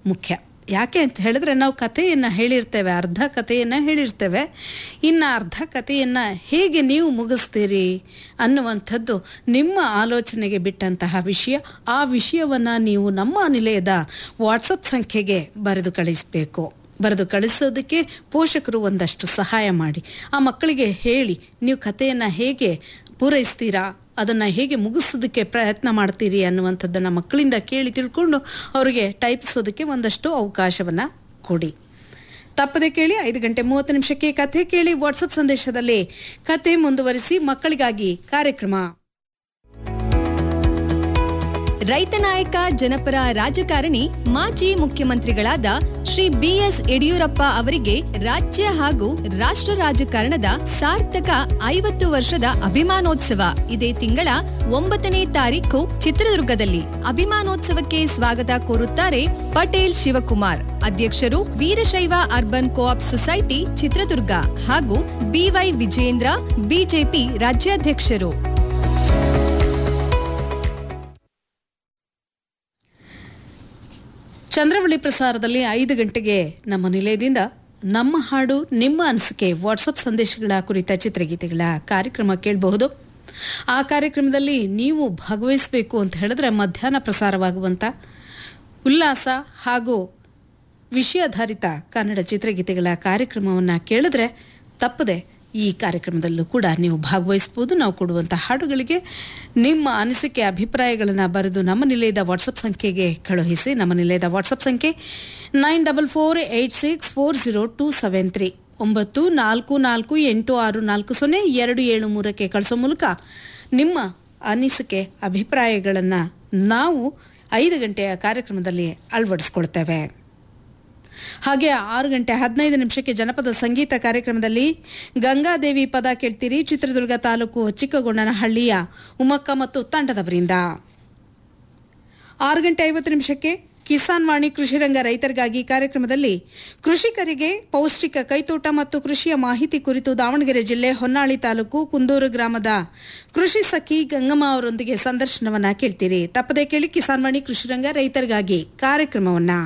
ಮುಖ್ಯ ಯಾಕೆ ಅಂತ ಹೇಳಿದ್ರೆ ನಾವು ಕಥೆಯನ್ನು ಹೇಳಿರ್ತೇವೆ ಅರ್ಧ ಕಥೆಯನ್ನು ಹೇಳಿರ್ತೇವೆ ಇನ್ನು ಅರ್ಧ ಕಥೆಯನ್ನು ಹೇಗೆ ನೀವು ಮುಗಿಸ್ತೀರಿ ಅನ್ನುವಂಥದ್ದು ನಿಮ್ಮ ಆಲೋಚನೆಗೆ ಬಿಟ್ಟಂತಹ ವಿಷಯ ಆ ವಿಷಯವನ್ನು ನೀವು ನಮ್ಮ ನಿಲಯದ ವಾಟ್ಸಪ್ ಸಂಖ್ಯೆಗೆ ಬರೆದು ಕಳಿಸಬೇಕು ಬರೆದು ಕಳಿಸೋದಕ್ಕೆ ಪೋಷಕರು ಒಂದಷ್ಟು ಸಹಾಯ ಮಾಡಿ ಆ ಮಕ್ಕಳಿಗೆ ಹೇಳಿ ನೀವು ಕಥೆಯನ್ನು ಹೇಗೆ ಪೂರೈಸ್ತೀರಾ ಅದನ್ನು ಹೇಗೆ ಮುಗಿಸೋದಕ್ಕೆ ಪ್ರಯತ್ನ ಮಾಡ್ತೀರಿ ಅನ್ನುವಂಥದ್ದನ್ನು ಮಕ್ಕಳಿಂದ ಕೇಳಿ ತಿಳ್ಕೊಂಡು ಅವರಿಗೆ ಟೈಪಿಸೋದಕ್ಕೆ ಒಂದಷ್ಟು ಅವಕಾಶವನ್ನು ಕೊಡಿ ತಪ್ಪದೆ ಕೇಳಿ ಐದು ಗಂಟೆ ಮೂವತ್ತು ನಿಮಿಷಕ್ಕೆ ಕಥೆ ಕೇಳಿ ವಾಟ್ಸಪ್ ಸಂದೇಶದಲ್ಲಿ ಕಥೆ ಮುಂದುವರಿಸಿ ಮಕ್ಕಳಿಗಾಗಿ ಕಾರ್ಯಕ್ರಮ ರೈತ ನಾಯಕ ಜನಪರ ರಾಜಕಾರಣಿ ಮಾಜಿ ಮುಖ್ಯಮಂತ್ರಿಗಳಾದ ಶ್ರೀ ಬಿಎಸ್ ಯಡಿಯೂರಪ್ಪ ಅವರಿಗೆ ರಾಜ್ಯ ಹಾಗೂ ರಾಷ್ಟ್ರ ರಾಜಕಾರಣದ ಸಾರ್ಥಕ ಐವತ್ತು ವರ್ಷದ ಅಭಿಮಾನೋತ್ಸವ ಇದೇ ತಿಂಗಳ ಒಂಬತ್ತನೇ ತಾರೀಕು ಚಿತ್ರದುರ್ಗದಲ್ಲಿ ಅಭಿಮಾನೋತ್ಸವಕ್ಕೆ ಸ್ವಾಗತ ಕೋರುತ್ತಾರೆ ಪಟೇಲ್ ಶಿವಕುಮಾರ್ ಅಧ್ಯಕ್ಷರು Veerashaiva urban co-op society Chitradurga ಹಾಗೂ ಬಿವೈ ವಿಜೇಂದ್ರ ಬಿಜೆಪಿ ರಾಜ್ಯಾಧ್ಯಕ್ಷರು ಚಂದ್ರವಳ್ಳಿ ಪ್ರಸಾರದಲ್ಲಿ ಐದು ಗಂಟೆಗೆ ನಮ್ಮ ನಿಲಯದಿಂದ ನಮ್ಮ ಹಾಡು ನಿಮ್ಮ ಅನಿಸಿಕೆ ವಾಟ್ಸಪ್ ಸಂದೇಶಗಳ ಕುರಿತ ಚಿತ್ರಗೀತೆಗಳ ಕಾರ್ಯಕ್ರಮ ಕೇಳಬಹುದು ಆ ಕಾರ್ಯಕ್ರಮದಲ್ಲಿ ನೀವು ಭಾಗವಹಿಸಬೇಕು ಅಂತ ಹೇಳಿದ್ರೆ ಮಧ್ಯಾಹ್ನ ಪ್ರಸಾರವಾಗುವಂಥ ಉಲ್ಲಾಸ ಹಾಗೂ ವಿಷಯಾಧಾರಿತ ಕನ್ನಡ ಚಿತ್ರಗೀತೆಗಳ ಕಾರ್ಯಕ್ರಮವನ್ನು ಕೇಳಿದ್ರೆ ತಪ್ಪದೆ ಈ ಕಾರ್ಯಕ್ರಮದಲ್ಲೂ ಕೂಡ ನೀವು ಭಾಗವಹಿಸ್ಬೋದು ನಾವು ಕೊಡುವಂಥ ಹಾಡುಗಳಿಗೆ ನಿಮ್ಮ ಅನಿಸಿಕೆ ಅಭಿಪ್ರಾಯಗಳನ್ನು ಬರೆದು ನಮ್ಮ ನಿಲಯದ ವಾಟ್ಸಪ್ ಸಂಖ್ಯೆಗೆ ಕಳುಹಿಸಿ ನಮ್ಮ ನಿಲಯದ ವಾಟ್ಸಪ್ ಸಂಖ್ಯೆ nine double four eight six four zero two seven three ಒಂಬತ್ತು ನಾಲ್ಕು ನಾಲ್ಕು ಎಂಟು ಆರು ನಾಲ್ಕು ಸೊನ್ನೆ ಎರಡು ಏಳು ಮೂರಕ್ಕೆ ಕಳಿಸೋ ಮೂಲಕ ನಿಮ್ಮ ಅನಿಸಿಕೆ ಅಭಿಪ್ರಾಯಗಳನ್ನು ನಾವು ಐದು ಗಂಟೆಯ ಕಾರ್ಯಕ್ರಮದಲ್ಲಿ ಅಳವಡಿಸ್ಕೊಳ್ತೇವೆ ಹಾಗೆ ಆರು ಗಂಟೆ ಹದಿನೈದು ನಿಮಿಷಕ್ಕೆ ಜನಪದ ಸಂಗೀತ ಕಾರ್ಯಕ್ರಮದಲ್ಲಿ ಗಂಗಾದೇವಿ ಪದ ಕೇಳ್ತೀರಿ ಚಿತ್ರದುರ್ಗ ತಾಲೂಕು ಚಿಕ್ಕಗೊಂಡನಹಳ್ಳಿಯ ಉಮಕ್ಕ ಮತ್ತು ತಂಡದವರಿಂದ ಆರು ಗಂಟೆ ಐವತ್ತು ನಿಮಿಷಕ್ಕೆ ಕಿಸಾನ್ ವಾಣಿ ಕೃಷಿ ರಂಗ ರೈತರಿಗಾಗಿ ಕಾರ್ಯಕ್ರಮದಲ್ಲಿ ಕೃಷಿಕರಿಗೆ ಪೌಷ್ಟಿಕ ಕೈತೋಟ ಮತ್ತು ಕೃಷಿಯ ಮಾಹಿತಿ ಕುರಿತು ದಾವಣಗೆರೆ ಜಿಲ್ಲೆ ಹೊನ್ನಾಳಿ ತಾಲೂಕು ಕುಂದೂರು ಗ್ರಾಮದ ಕೃಷಿ ಸಖಿ ಗಂಗಮ್ಮ ಅವರೊಂದಿಗೆ ಸಂದರ್ಶನವನ್ನ ಕೇಳ್ತೀರಿ ತಪ್ಪದೆ ಕೇಳಿ ಕಿಸಾನ್ ವಾಣಿ ಕೃಷಿ ರಂಗ ರೈತರಿಗಾಗಿ ಕಾರ್ಯಕ್ರಮವನ್ನ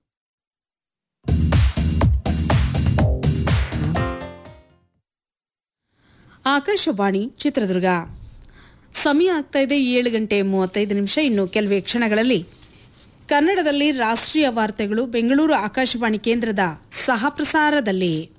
ಆಕಾಶವಾಣಿ ಚಿತ್ರದುರ್ಗ ಸಮಯ ಆಗ್ತಾ ಇದೆ ಏಳು ಗಂಟೆ ಮೂವತ್ತೈದು ನಿಮಿಷ ಇನ್ನು ಕೆಲವೇ ಕ್ಷಣಗಳಲ್ಲಿ ಕನ್ನಡದಲ್ಲಿ ರಾಷ್ಟ್ರೀಯ ವಾರ್ತೆಗಳು ಬೆಂಗಳೂರು ಆಕಾಶವಾಣಿ ಕೇಂದ್ರದ ಸಹ ಪ್ರಸಾರದಲ್ಲಿ